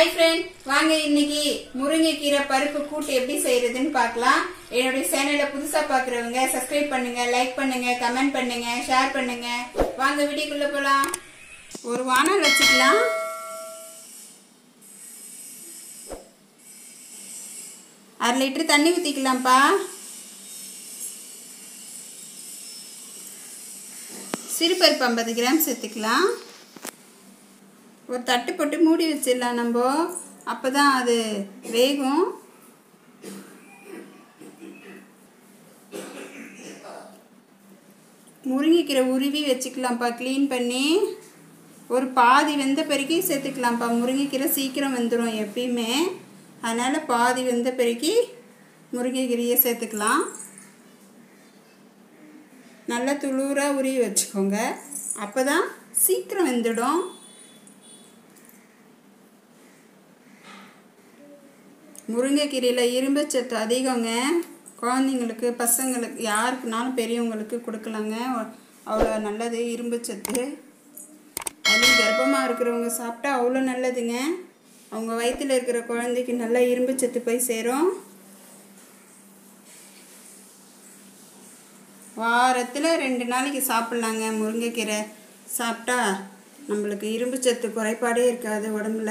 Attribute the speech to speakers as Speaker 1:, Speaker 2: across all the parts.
Speaker 1: hi friend வாங்க இன்னைக்கு முருங்கைக்கீரை பருப்பு கூட்டு எப்படி செய்யறதுன்னு பார்க்கலாம் என்னுடைய சேனலை புதுசா பாக்குறவங்க சப்ஸ்கிரைப் பண்ணுங்க லைக் பண்ணுங்க கமெண்ட் பண்ணுங்க ஷேர் பண்ணுங்க வாங்க வீடியோக்குள்ள போலாம் ஒரு வானல் வச்சுக்கலாம் அரை லிட்டர் தண்ணி ஊற்றிக்கலாம்ப்பா சிறுபருப்பு ஐம்பது கிராம் சேர்த்துக்கலாம் ஒரு தட்டு போட்டு மூடி வச்சிடலாம் நம்ம அப்போ தான் அது வேகும் முருங்கைக்கீரை உருவி வச்சுக்கலாம்ப்பா க்ளீன் பண்ணி ஒரு பாதி வெந்த பிறகு சேர்த்துக்கலாம்ப்பா முருங்கைக்கீரை சீக்கிரம் வெந்துடும் எப்பயுமே அதனால் பாதி வெந்த பிறகு முருங்கைக்கீரையை சேர்த்துக்கலாம் நல்லா துளூராக உருவி வச்சுக்கோங்க அப்போ தான் சீக்கிரம் வெந்துடும் முருங்கைக்கீரையில் இரும்பு சத்து அதிகங்க குழந்தைங்களுக்கு பசங்களுக்கு யாருக்குனாலும் பெரியவங்களுக்கு கொடுக்கலாங்க அவ்வளோ நல்லது இரும்பு சத்து அதுவும் கர்ப்பமாக இருக்கிறவங்க சாப்பிட்டா அவ்வளோ நல்லதுங்க அவங்க வயிற்றில் இருக்கிற குழந்தைக்கு நல்ல இரும்பு சத்து போய் சேரும் வாரத்தில் ரெண்டு நாளைக்கு சாப்பிட்லாங்க முருங்கைக்கீரை சாப்பிட்டா நம்மளுக்கு இரும்பு சத்து குறைபாடே இருக்காது உடம்புல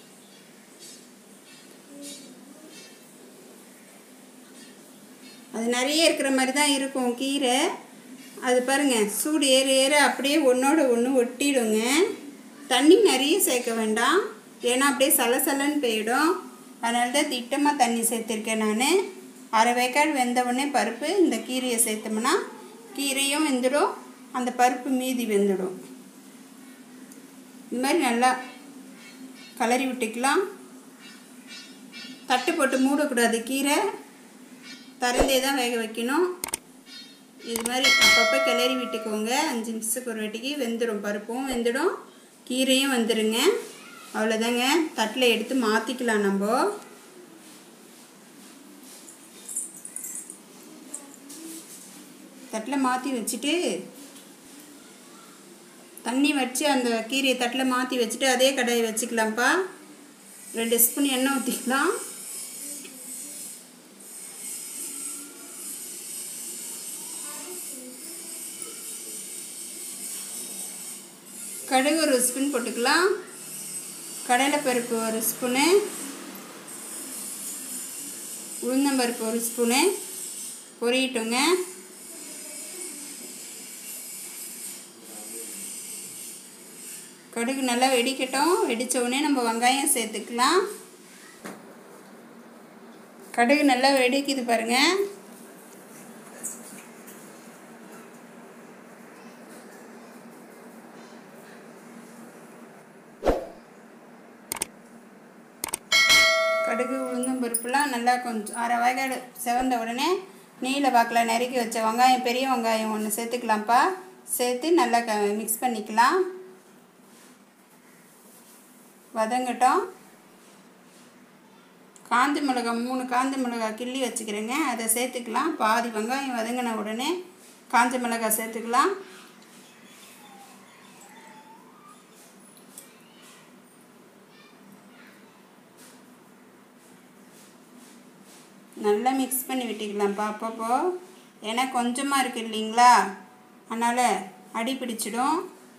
Speaker 1: அது நிறைய இருக்கிற மாதிரி தான் இருக்கும் கீரை அது பாருங்கள் சூடு ஏற ஏற அப்படியே ஒன்றோட ஒன்று ஒட்டிடுங்க தண்ணி நிறைய சேர்க்க வேண்டாம் ஏன்னா அப்படியே சலசலன்னு போயிடும் அதனால தான் திட்டமாக தண்ணி சேர்த்துருக்கேன் நான் அரை வேக்காடு வெந்த உடனே பருப்பு இந்த கீரையை சேர்த்தோம்னா கீரையும் வெந்துடும் அந்த பருப்பு மீதி வெந்துடும் இந்த மாதிரி நல்லா கலரி விட்டுக்கலாம் தட்டு போட்டு மூடக்கூடாது கீரை திறந்தே தான் வேக வைக்கணும் இது மாதிரி அப்பப்போ கிளறி விட்டுக்கோங்க அஞ்சு நிமிஷத்துக்கு ஒரு வாட்டிக்கு வெந்துடும் பருப்பும் வெந்துடும் கீரையும் வந்துடுங்க அவ்வளோதாங்க தட்டில் எடுத்து மாற்றிக்கலாம் நம்ம தட்டில் மாற்றி வச்சுட்டு தண்ணி வச்சு அந்த கீரையை தட்டில் மாற்றி வச்சுட்டு அதே கடாயை வச்சுக்கலாம்ப்பா ரெண்டு ஸ்பூன் எண்ணெய் ஊற்றிக்கலாம் கடுகு ஒரு ஸ்பூன் போட்டுக்கலாம் கடலைப்பருப்பு ஒரு ஸ்பூனு உளுந்தம்பருப்பு ஒரு ஸ்பூனு பொரியட்டுங்க கடுகு நல்லா வெடிக்கட்டும் வெடித்த உடனே நம்ம வெங்காயம் சேர்த்துக்கலாம் கடுகு நல்லா வெடிக்குது பாருங்கள் கடுகு உளுந்தும் பருப்புலாம் நல்லா கொஞ்சம் அரை வகைடு செவந்த உடனே நீல வாக்கில் நறுக்கி வச்ச வெங்காயம் பெரிய வெங்காயம் ஒன்று சேர்த்துக்கலாம்ப்பா சேர்த்து நல்லா க மிக்ஸ் பண்ணிக்கலாம் வதங்கட்டும் காந்தி மிளகா மூணு காந்தி மிளகா கிள்ளி வச்சுக்கிறேங்க அதை சேர்த்துக்கலாம் பாதி வெங்காயம் வதங்கின உடனே காஞ்ச மிளகா சேர்த்துக்கலாம் நல்லா மிக்ஸ் பண்ணி விட்டுக்கலாம்ப்பா அப்பப்போ ஏன்னா கொஞ்சமாக இருக்குது இல்லைங்களா அதனால் அடி பிடிச்சிடும்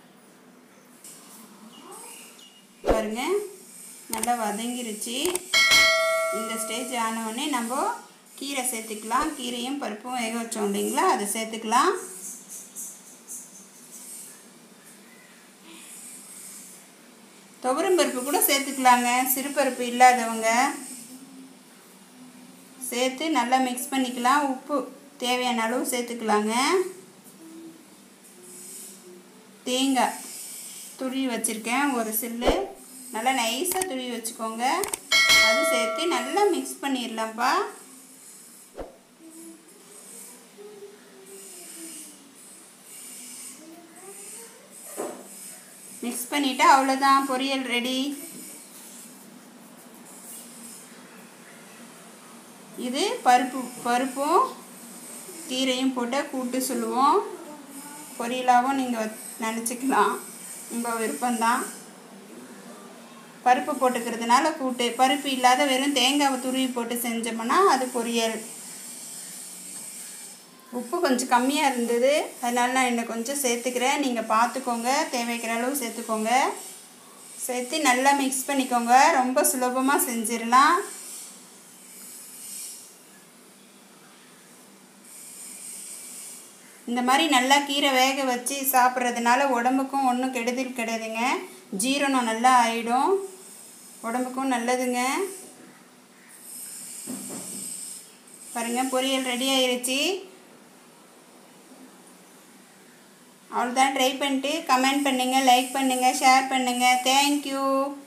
Speaker 1: பாருங்க நல்லா வதங்கிருச்சு இந்த ஸ்டேஜ் ஆனவுடனே நம்ம கீரை சேர்த்துக்கலாம் கீரையும் பருப்பும் வேக வச்சோம் இல்லைங்களா அதை சேர்த்துக்கலாம் துவரம் பருப்பு கூட சேர்த்துக்கலாங்க சிறுபருப்பு இல்லாதவங்க சேர்த்து நல்லா மிக்ஸ் பண்ணிக்கலாம் உப்பு தேவையான அளவு சேர்த்துக்கலாங்க தேங்காய் துருவி வச்சுருக்கேன் ஒரு சில்லு நல்லா நைஸாக துருவி வச்சுக்கோங்க அது சேர்த்து நல்லா மிக்ஸ் பண்ணிடலாம்ப்பா மிக்ஸ் பண்ணிவிட்டு அவ்வளோதான் பொரியல் ரெடி இது பருப்பு பருப்பும் கீரையும் போட்டு கூட்டு சொல்லுவோம் பொரியலாகவும் நீங்கள் நினச்சிக்கலாம் உங்கள் விருப்பம்தான் பருப்பு போட்டுக்கிறதுனால கூட்டு பருப்பு இல்லாத வெறும் தேங்காவை துருவி போட்டு செஞ்சோம்னா அது பொரியல் உப்பு கொஞ்சம் கம்மியாக இருந்தது அதனால நான் இன்னும் கொஞ்சம் சேர்த்துக்கிறேன் நீங்கள் பார்த்துக்கோங்க தேவைக்கிற அளவு சேர்த்துக்கோங்க சேர்த்து நல்லா மிக்ஸ் பண்ணிக்கோங்க ரொம்ப சுலபமாக செஞ்சிடலாம் இந்த மாதிரி நல்லா கீரை வேக வச்சு சாப்பிட்றதுனால உடம்புக்கும் ஒன்றும் கெடுதல் கிடையாதுங்க ஜீரணம் நல்லா ஆயிடும் உடம்புக்கும் நல்லதுங்க பாருங்கள் பொரியல் ரெடி ஆயிருச்சு அவ்வளோதான் ட்ரை பண்ணிட்டு கமெண்ட் பண்ணுங்கள் லைக் பண்ணுங்கள் ஷேர் பண்ணுங்கள் தேங்க்யூ